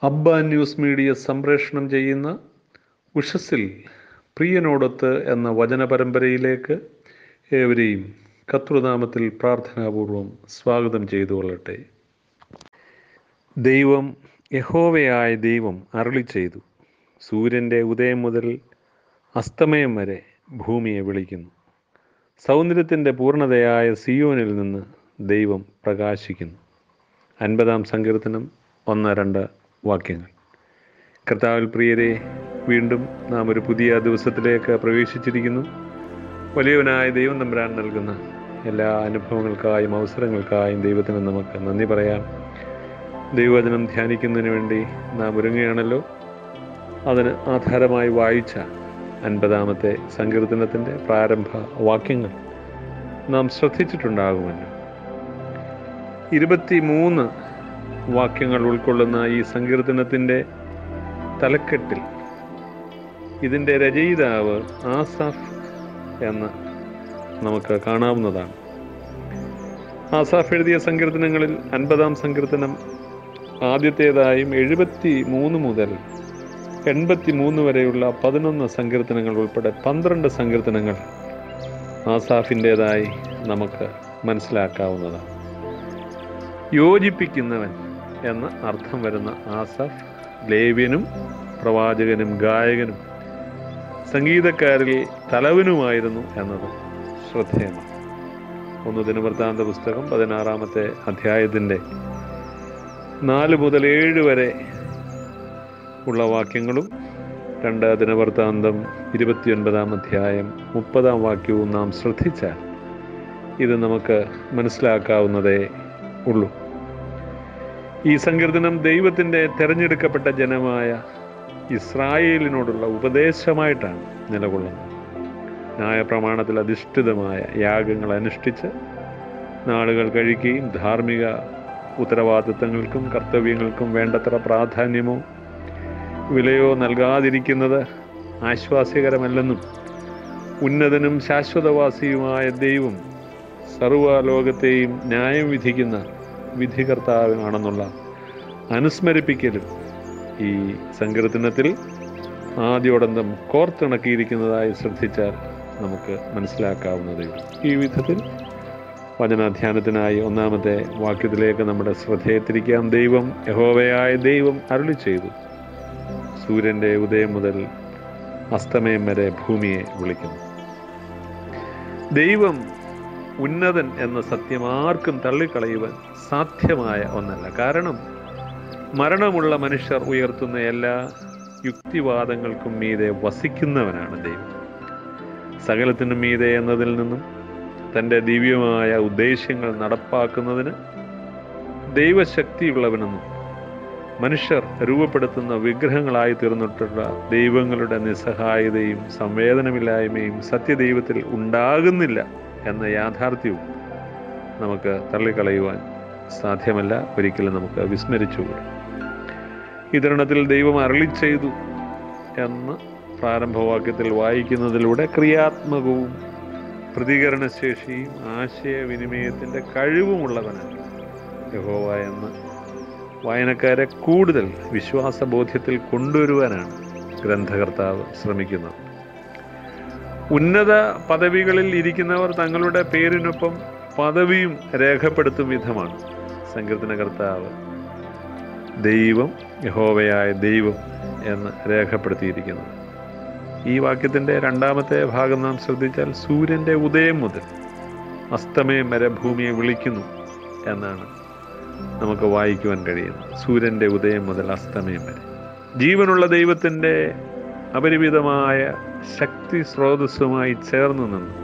അബ്ബ news media സംപ്രേഷണം ചെയ്യുന്ന ഉഷസ്സിൽ പ്രിയനോടൊത്ത് എന്ന വചന പരമ്പരയിലേക്ക് ഏവരെയും കർത്തൃനാമത്തിൽ പ്രാർത്ഥനാപൂർവം സ്വാഗതം ചെയ്തു കൊള്ളട്ടെ ദൈവം യഹോവയായ ദൈവം അരുളി ചെയ്തു സൂര്യൻ്റെ ഉദയം മുതൽ അസ്തമയം വരെ ഭൂമിയെ വിളിക്കുന്നു സൗന്ദര്യത്തിൻ്റെ പൂർണ്ണതയായ സിയോനിൽ നിന്ന് ദൈവം പ്രകാശിക്കുന്നു അൻപതാം സങ്കീർത്തനം ഒന്ന് രണ്ട് വാക്യങ്ങൾ കർത്താവിൽ പ്രിയരെ വീണ്ടും നാം ഒരു പുതിയ ദിവസത്തിലേക്ക് പ്രവേശിച്ചിരിക്കുന്നു വലിയവനായ ദൈവം തമ്പുരാൻ നൽകുന്ന എല്ലാ അനുഭവങ്ങൾക്കായും അവസരങ്ങൾക്കായും ദൈവത്തിന് നമുക്ക് നന്ദി പറയാം ദൈവവചനം ധ്യാനിക്കുന്നതിന് വേണ്ടി നാം ഒരുങ്ങുകയാണല്ലോ അതിന് ആധാരമായി വായിച്ച അൻപതാമത്തെ സങ്കീർത്തനത്തിൻ്റെ പ്രാരംഭ വാക്യങ്ങൾ നാം ശ്രദ്ധിച്ചിട്ടുണ്ടാകുമല്ലോ ഇരുപത്തി മൂന്ന് വാക്യങ്ങൾ ഉൾക്കൊള്ളുന്ന ഈ സങ്കീർത്തനത്തിൻ്റെ തലക്കെട്ടിൽ ഇതിൻ്റെ രചയിതാവ് ആസാഫ് എന്ന് നമുക്ക് കാണാവുന്നതാണ് ആസാഫ് എഴുതിയ സങ്കീർത്തനങ്ങളിൽ അൻപതാം സങ്കീർത്തനം ആദ്യത്തേതായും എഴുപത്തി മൂന്ന് മുതൽ എൺപത്തി മൂന്ന് വരെയുള്ള പതിനൊന്ന് സങ്കീർത്തനങ്ങൾ ഉൾപ്പെടെ പന്ത്രണ്ട് സങ്കീർത്തനങ്ങൾ ആസാഫിൻ്റെതായി നമുക്ക് മനസ്സിലാക്കാവുന്നതാണ് യോജിപ്പിക്കുന്നവൻ എന്ന അർത്ഥം വരുന്ന ആസഫ് ലേവ്യനും പ്രവാചകനും ഗായകനും സംഗീതക്കാരിൽ തലവനുമായിരുന്നു എന്നത് ശ്രദ്ധേയമാണ് ഒന്ന് ദിനവൃത്താന്ത പുസ്തകം പതിനാറാമത്തെ അധ്യായത്തിൻ്റെ നാല് മുതൽ ഏഴ് വരെ ഉള്ള വാക്യങ്ങളും രണ്ട് ദിനവൃത്താന്തം ഇരുപത്തിയൊൻപതാം അധ്യായം മുപ്പതാം വാക്യവും നാം ശ്രദ്ധിച്ചാൽ ഇത് നമുക്ക് മനസ്സിലാക്കാവുന്നതേ ഉള്ളൂ ഈ സങ്കീർത്തനം ദൈവത്തിൻ്റെ തെരഞ്ഞെടുക്കപ്പെട്ട ജനമായ ഇസ്രായേലിനോടുള്ള ഉപദേശമായിട്ടാണ് നിലകൊള്ളുന്നത് ന്യായപ്രമാണത്തിൽ അധിഷ്ഠിതമായ യാഗങ്ങൾ അനുഷ്ഠിച്ച് നാളുകൾ കഴിക്കുകയും ധാർമ്മിക ഉത്തരവാദിത്തങ്ങൾക്കും കർത്തവ്യങ്ങൾക്കും വേണ്ടത്ര പ്രാധാന്യമോ വിലയോ നൽകാതിരിക്കുന്നത് ആശ്വാസ്യകരമല്ലെന്നും ഉന്നതനും ശാശ്വതവാസിയുമായ ദൈവം സർവ്വലോകത്തെയും ന്യായം വിധിക്കുന്ന വിധികർത്താവാണെന്നുള്ള അനുസ്മരിപ്പിക്കലും ഈ സങ്കീർത്തനത്തിൽ ആദ്യോടന്തം കോർത്തിണക്കിയിരിക്കുന്നതായി ശ്രദ്ധിച്ചാൽ നമുക്ക് മനസ്സിലാക്കാവുന്നതേ ഈ വിധത്തിൽ വചനാധ്യാനത്തിനായി ഒന്നാമത്തെ വാക്യത്തിലേക്ക് നമ്മുടെ ശ്രദ്ധയെ തിരിക്കാം ദൈവം യഹോവയായ ദൈവം അരുളി ചെയ്തു സൂര്യൻ്റെ ഉദയം മുതൽ അസ്തമയം വരെ ഭൂമിയെ വിളിക്കുന്നു ദൈവം ഉന്നതൻ എന്ന സത്യം ആർക്കും തള്ളിക്കളയുവാൻ സാധ്യമായ ഒന്നല്ല കാരണം മരണമുള്ള മനുഷ്യർ ഉയർത്തുന്ന എല്ലാ യുക്തിവാദങ്ങൾക്കും മീതെ വസിക്കുന്നവനാണ് ദൈവം സകലത്തിനും മീതെ എന്നതിൽ നിന്നും തൻ്റെ ദിവ്യമായ ഉദ്ദേശ്യങ്ങൾ നടപ്പാക്കുന്നതിന് ദൈവശക്തിയുള്ളവനെന്നും മനുഷ്യർ രൂപപ്പെടുത്തുന്ന വിഗ്രഹങ്ങളായി തീർന്നിട്ടുള്ള ദൈവങ്ങളുടെ നിസ്സഹായതയും സംവേദനമില്ലായ്മയും സത്യദൈവത്തിൽ ഉണ്ടാകുന്നില്ല എന്ന യാഥാർത്ഥ്യവും നമുക്ക് തള്ളിക്കളയുവാൻ സാധ്യമല്ല ഒരിക്കലും നമുക്ക് വിസ്മരിച്ചുകൂടാ ഈ തരുണത്തിൽ ദൈവം അരളി ചെയ്തു എന്ന് പ്രാരംഭവാക്യത്തിൽ വായിക്കുന്നതിലൂടെ ക്രിയാത്മകവും പ്രതികരണശേഷിയും ആശയവിനിമയത്തിൻ്റെ കഴിവുമുള്ളവനാണ് യഹോവ എന്ന് വായനക്കാരെ കൂടുതൽ വിശ്വാസബോധ്യത്തിൽ കൊണ്ടുവരുവാനാണ് ഗ്രന്ഥകർത്താവ് ശ്രമിക്കുന്നത് ഉന്നത പദവികളിൽ ഇരിക്കുന്നവർ തങ്ങളുടെ പേരിനൊപ്പം പദവിയും രേഖപ്പെടുത്തും വിധമാണ് സങ്കീർത്തനകർത്താവ് ദൈവം യഹോവയായ ദൈവം എന്ന് രേഖപ്പെടുത്തിയിരിക്കുന്നത് ഈ വാക്യത്തിൻ്റെ രണ്ടാമത്തെ ഭാഗം നാം ശ്രദ്ധിച്ചാൽ സൂര്യൻ്റെ ഉദയം മുതൽ അസ്തമയം വരെ ഭൂമിയെ വിളിക്കുന്നു എന്നാണ് നമുക്ക് വായിക്കുവാൻ കഴിയുന്നത് സൂര്യൻ്റെ ഉദയം മുതൽ അസ്തമയം വരെ ജീവനുള്ള ദൈവത്തിൻ്റെ അപരിമിതമായ ശക്തി സ്രോതസ്സുമായി ചേർന്ന് നിന്ന്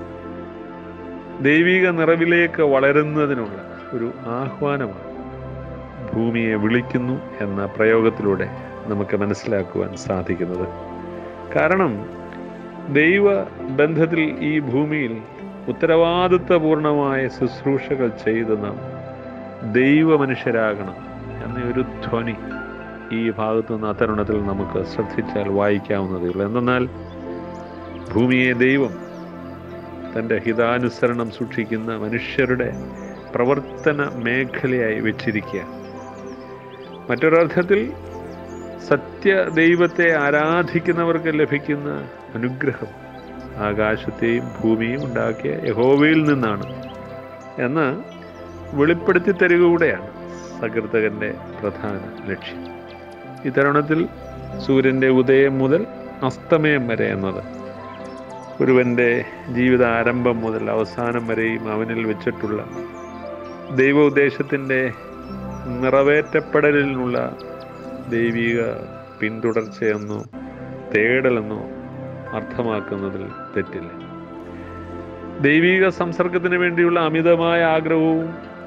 ദൈവിക നിറവിലേക്ക് വളരുന്നതിനുള്ള ഒരു ആഹ്വാനമാണ് ഭൂമിയെ വിളിക്കുന്നു എന്ന പ്രയോഗത്തിലൂടെ നമുക്ക് മനസ്സിലാക്കുവാൻ സാധിക്കുന്നത് കാരണം ദൈവ ബന്ധത്തിൽ ഈ ഭൂമിയിൽ ഉത്തരവാദിത്വപൂർണമായ ശുശ്രൂഷകൾ ചെയ്ത് നാം ദൈവ മനുഷ്യരാകണം എന്നൊരു ധ്വനി ഈ ഭാഗത്തു നിന്ന് അത്തരുണത്തിൽ നമുക്ക് ശ്രദ്ധിച്ചാൽ വായിക്കാവുന്നതേ ഉള്ളൂ എന്തെന്നാൽ ഭൂമിയെ ദൈവം തൻ്റെ ഹിതാനുസരണം സൂക്ഷിക്കുന്ന മനുഷ്യരുടെ പ്രവർത്തന മേഖലയായി വെച്ചിരിക്കുക മറ്റൊരർത്ഥത്തിൽ സത്യ ദൈവത്തെ ആരാധിക്കുന്നവർക്ക് ലഭിക്കുന്ന അനുഗ്രഹം ആകാശത്തെയും ഭൂമിയും ഉണ്ടാക്കിയ യഹോവയിൽ നിന്നാണ് എന്ന് വെളിപ്പെടുത്തി തരിക കൂടെയാണ് സകൃതകന്റെ പ്രധാന ലക്ഷ്യം ഈ തരുണത്തിൽ സൂര്യൻ്റെ ഉദയം മുതൽ അസ്തമയം വരെ എന്നത് ഒരുവൻ്റെ ജീവിത ആരംഭം മുതൽ അവസാനം വരെയും അവനിൽ വെച്ചിട്ടുള്ള ദൈവ ഉദ്ദേശത്തിൻ്റെ നിറവേറ്റപ്പെടലിനുള്ള ദൈവിക പിന്തുടർച്ചയെന്നോ തേടലെന്നോ അർത്ഥമാക്കുന്നതിൽ തെറ്റില്ല ദൈവിക സംസർഗത്തിന് വേണ്ടിയുള്ള അമിതമായ ആഗ്രഹവും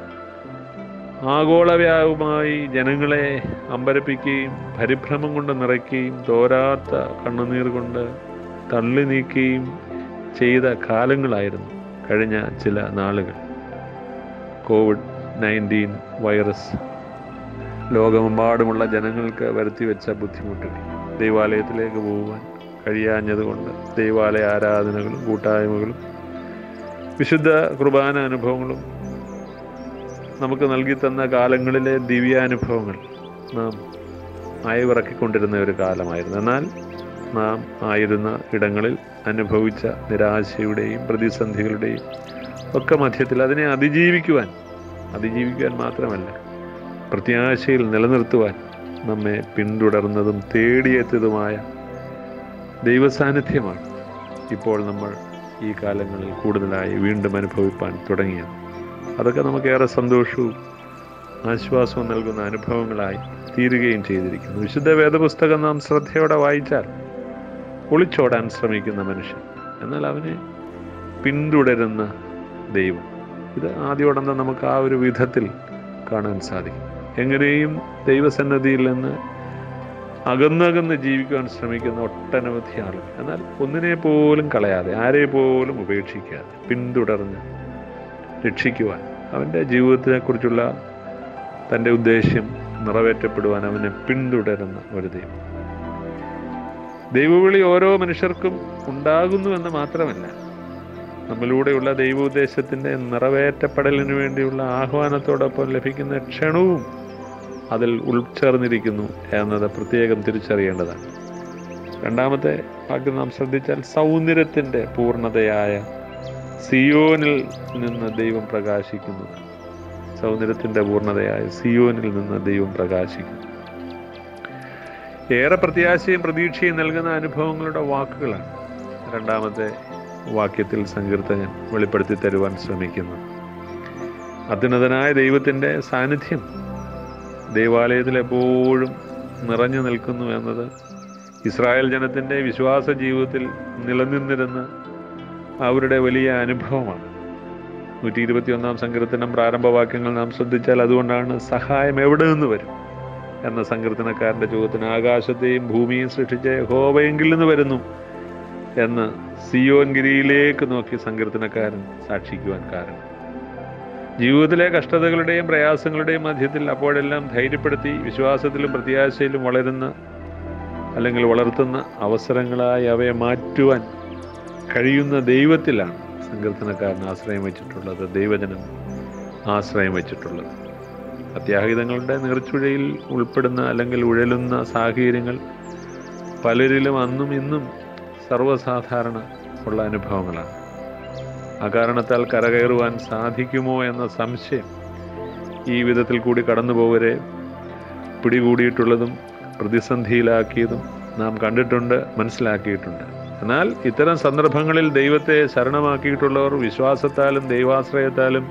ആഗോളവ്യാപകമായി ജനങ്ങളെ അമ്പരപ്പിക്കുകയും പരിഭ്രമം കൊണ്ട് നിറയ്ക്കുകയും തോരാത്ത കണ്ണുനീർ കൊണ്ട് തള്ളി നീക്കുകയും ചെയ്ത കാലങ്ങളായിരുന്നു കഴിഞ്ഞ ചില നാളുകൾ കോവിഡ് നയൻറ്റീൻ വൈറസ് ലോകമെമ്പാടുമുള്ള ജനങ്ങൾക്ക് വരുത്തിവെച്ച ബുദ്ധിമുട്ടുകൾ ദൈവാലയത്തിലേക്ക് പോകുവാൻ കഴിയാഞ്ഞതുകൊണ്ട് ദൈവാലയ ആരാധനകളും കൂട്ടായ്മകളും വിശുദ്ധ കുർബാന അനുഭവങ്ങളും നമുക്ക് നൽകി തന്ന കാലങ്ങളിലെ ദിവ്യാനുഭവങ്ങൾ നാം അയവിറക്കിക്കൊണ്ടിരുന്ന ഒരു കാലമായിരുന്നു എന്നാൽ നാം ആയിരുന്ന ഇടങ്ങളിൽ അനുഭവിച്ച നിരാശയുടെയും പ്രതിസന്ധികളുടെയും ഒക്കെ മധ്യത്തിൽ അതിനെ അതിജീവിക്കുവാൻ അതിജീവിക്കുവാൻ മാത്രമല്ല പ്രത്യാശയിൽ നിലനിർത്തുവാൻ നമ്മെ പിന്തുടർന്നതും തേടിയെത്തിയതുമായ ദൈവസാന്നിധ്യമാണ് ഇപ്പോൾ നമ്മൾ ഈ കാലങ്ങളിൽ കൂടുതലായി വീണ്ടും അനുഭവിപ്പാൻ തുടങ്ങിയത് അതൊക്കെ നമുക്കേറെ സന്തോഷവും ആശ്വാസവും നൽകുന്ന അനുഭവങ്ങളായി തീരുകയും ചെയ്തിരിക്കുന്നു വിശുദ്ധ വേദപുസ്തകം നാം ശ്രദ്ധയോടെ വായിച്ചാൽ ഒളിച്ചോടാൻ ശ്രമിക്കുന്ന മനുഷ്യൻ എന്നാൽ അവനെ പിന്തുടരുന്ന ദൈവം ഇത് ആദ്യോടന്തം നമുക്ക് ആ ഒരു വിധത്തിൽ കാണാൻ സാധിക്കും എങ്ങനെയും ദൈവസന്നദ്ധിയിൽ നിന്ന് അകന്നകന്ന് ജീവിക്കുവാൻ ശ്രമിക്കുന്ന ഒട്ടനവധി ആളുകൾ എന്നാൽ ഒന്നിനെ പോലും കളയാതെ ആരെ പോലും ഉപേക്ഷിക്കാതെ പിന്തുടർന്ന് രക്ഷിക്കുവാൻ അവൻ്റെ ജീവിതത്തിനെക്കുറിച്ചുള്ള തൻ്റെ ഉദ്ദേശ്യം നിറവേറ്റപ്പെടുവാൻ അവനെ പിന്തുടരുന്ന ഒരു ദൈവം ദൈവവിളി ഓരോ മനുഷ്യർക്കും ഉണ്ടാകുന്നു എന്ന് മാത്രമല്ല നമ്മിലൂടെയുള്ള ദൈവോദ്ദേശത്തിൻ്റെ നിറവേറ്റപ്പെടലിന് വേണ്ടിയുള്ള ആഹ്വാനത്തോടൊപ്പം ലഭിക്കുന്ന ക്ഷണവും അതിൽ ഉൾച്ചേർന്നിരിക്കുന്നു എന്നത് പ്രത്യേകം തിരിച്ചറിയേണ്ടതാണ് രണ്ടാമത്തെ വാക്യം നാം ശ്രദ്ധിച്ചാൽ സൗന്ദര്യത്തിൻ്റെ പൂർണ്ണതയായ സിയോനിൽ നിന്ന് ദൈവം പ്രകാശിക്കുന്നു സൗന്ദര്യത്തിൻ്റെ പൂർണ്ണതയായ സിയോനിൽ നിന്ന് ദൈവം പ്രകാശിക്കുന്നു ഏറെ പ്രത്യാശയും പ്രതീക്ഷയും നൽകുന്ന അനുഭവങ്ങളുടെ വാക്കുകളാണ് രണ്ടാമത്തെ വാക്യത്തിൽ സങ്കീർത്തകൻ വെളിപ്പെടുത്തി തരുവാൻ ശ്രമിക്കുന്നു അത്യുന്നതനായ ദൈവത്തിൻ്റെ സാന്നിധ്യം ദേവാലയത്തിൽ എപ്പോഴും നിറഞ്ഞു നിൽക്കുന്നു എന്നത് ഇസ്രായേൽ ജനത്തിൻ്റെ വിശ്വാസ ജീവിതത്തിൽ നിലനിന്നിരുന്ന അവരുടെ വലിയ അനുഭവമാണ് നൂറ്റി ഇരുപത്തിയൊന്നാം സങ്കീർത്തനം പ്രാരംഭവാക്യങ്ങൾ നാം ശ്രദ്ധിച്ചാൽ അതുകൊണ്ടാണ് സഹായം എവിടെ നിന്ന് വരും എന്ന സങ്കീർത്തനക്കാരൻ്റെ ചോദ്യത്തിന് ആകാശത്തെയും ഭൂമിയും സൃഷ്ടിച്ച ഹോവയെങ്കിൽ നിന്ന് വരുന്നു എന്ന് സിയോൻഗിരിയിലേക്ക് നോക്കി സങ്കീർത്തനക്കാരൻ സാക്ഷിക്കുവാൻ കാരണം ജീവിതത്തിലെ കഷ്ടതകളുടെയും പ്രയാസങ്ങളുടെയും മധ്യത്തിൽ അപ്പോഴെല്ലാം ധൈര്യപ്പെടുത്തി വിശ്വാസത്തിലും പ്രത്യാശയിലും വളരുന്ന അല്ലെങ്കിൽ വളർത്തുന്ന അവസരങ്ങളായി അവയെ മാറ്റുവാൻ കഴിയുന്ന ദൈവത്തിലാണ് സങ്കീർത്തനക്കാരൻ ആശ്രയം വെച്ചിട്ടുള്ളത് ദൈവജനം ആശ്രയം വെച്ചിട്ടുള്ളത് അത്യാഹിതങ്ങളുടെ നീർച്ചുഴയിൽ ഉൾപ്പെടുന്ന അല്ലെങ്കിൽ ഉഴലുന്ന സാഹചര്യങ്ങൾ പലരിലും അന്നും ഇന്നും സർവ്വസാധാരണ ഉള്ള അനുഭവങ്ങളാണ് അകാരണത്താൽ കരകയറുവാൻ സാധിക്കുമോ എന്ന സംശയം ഈ വിധത്തിൽ കൂടി കടന്നു പോവരെ പിടികൂടിയിട്ടുള്ളതും പ്രതിസന്ധിയിലാക്കിയതും നാം കണ്ടിട്ടുണ്ട് മനസ്സിലാക്കിയിട്ടുണ്ട് എന്നാൽ ഇത്തരം സന്ദർഭങ്ങളിൽ ദൈവത്തെ ശരണമാക്കിയിട്ടുള്ളവർ വിശ്വാസത്താലും ദൈവാശ്രയത്താലും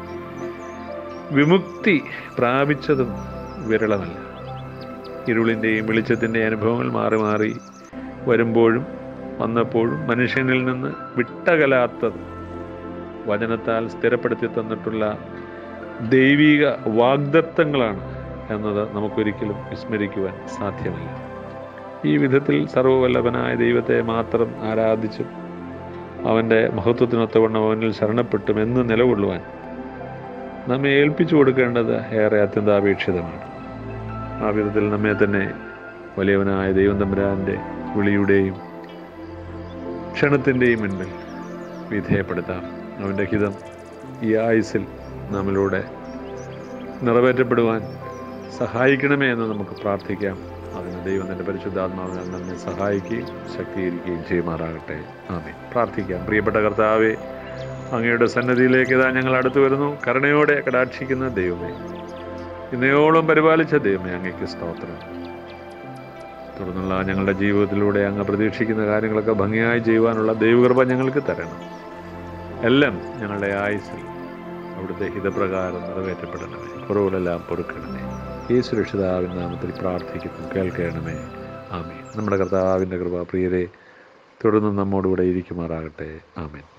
വിമുക്തി പ്രാപിച്ചതും വിരളമല്ല ഇരുളിൻ്റെയും വെളിച്ചത്തിൻ്റെയും അനുഭവങ്ങൾ മാറി മാറി വരുമ്പോഴും വന്നപ്പോഴും മനുഷ്യനിൽ നിന്ന് വിട്ടകലാത്തത് വചനത്താൽ സ്ഥിരപ്പെടുത്തി തന്നിട്ടുള്ള ദൈവിക വാഗ്ദത്തങ്ങളാണ് എന്നത് നമുക്കൊരിക്കലും വിസ്മരിക്കുവാൻ സാധ്യമല്ല ഈ വിധത്തിൽ സർവവല്ലഭനായ ദൈവത്തെ മാത്രം ആരാധിച്ചും അവൻ്റെ മഹത്വത്തിനൊത്തവണ്ണം അവനിൽ ശരണപ്പെട്ടും എന്ന് നിലകൊള്ളുവാൻ നമ്മെ ഏൽപ്പിച്ചു കൊടുക്കേണ്ടത് ഏറെ അത്യന്താപേക്ഷിതമാണ് ആ വിധത്തിൽ നമ്മെ തന്നെ വലിയവനായ ദൈവം തമ്പുരാൻ്റെ വിളിയുടെയും ക്ഷണത്തിൻ്റെയും മുൻപിൽ വിധേയപ്പെടുത്താം അവൻ്റെ ഹിതം ഈ ആയുസിൽ നമ്മളിലൂടെ നിറവേറ്റപ്പെടുവാൻ സഹായിക്കണമേ എന്ന് നമുക്ക് പ്രാർത്ഥിക്കാം അതിന് ദൈവം എൻ്റെ പരിശുദ്ധാത്മാവിനാൽ നമ്മെ സഹായിക്കുകയും ശക്തീകരിക്കുകയും ചെയ്യുമാറാകട്ടെ ആമേ പ്രാർത്ഥിക്കാം പ്രിയപ്പെട്ട കർത്താവെ അങ്ങയുടെ സന്നദ്ധിയിലേക്ക് ഇതാ ഞങ്ങൾ അടുത്തു വരുന്നു കരുണയോടെ കടാക്ഷിക്കുന്ന ദൈവമേ ഇന്നയോളം പരിപാലിച്ച ദൈവമേ അങ്ങയ്ക്ക് സ്തോത്രം തുടർന്നുള്ള ഞങ്ങളുടെ ജീവിതത്തിലൂടെ അങ്ങ് പ്രതീക്ഷിക്കുന്ന കാര്യങ്ങളൊക്കെ ഭംഗിയായി ചെയ്യുവാനുള്ള ദൈവകൃപ ഞങ്ങൾക്ക് തരണം എല്ലാം ഞങ്ങളുടെ ആയുസ്സിൽ അവിടുത്തെ ഹിതപ്രകാരം നിറവേറ്റപ്പെടണമേ കുറവുകളെല്ലാം പൊറുക്കണമേ ഈ സുരക്ഷിതാവിൻ നാമത്തിൽ പ്രാർത്ഥിക്കുന്നു കേൾക്കണമേ ആമേ നമ്മുടെ കർത്താവിൻ്റെ കൃപ പ്രിയരെ തുടർന്ന് നമ്മോടുകൂടെ ഇരിക്കുമാറാകട്ടെ ആമേൻ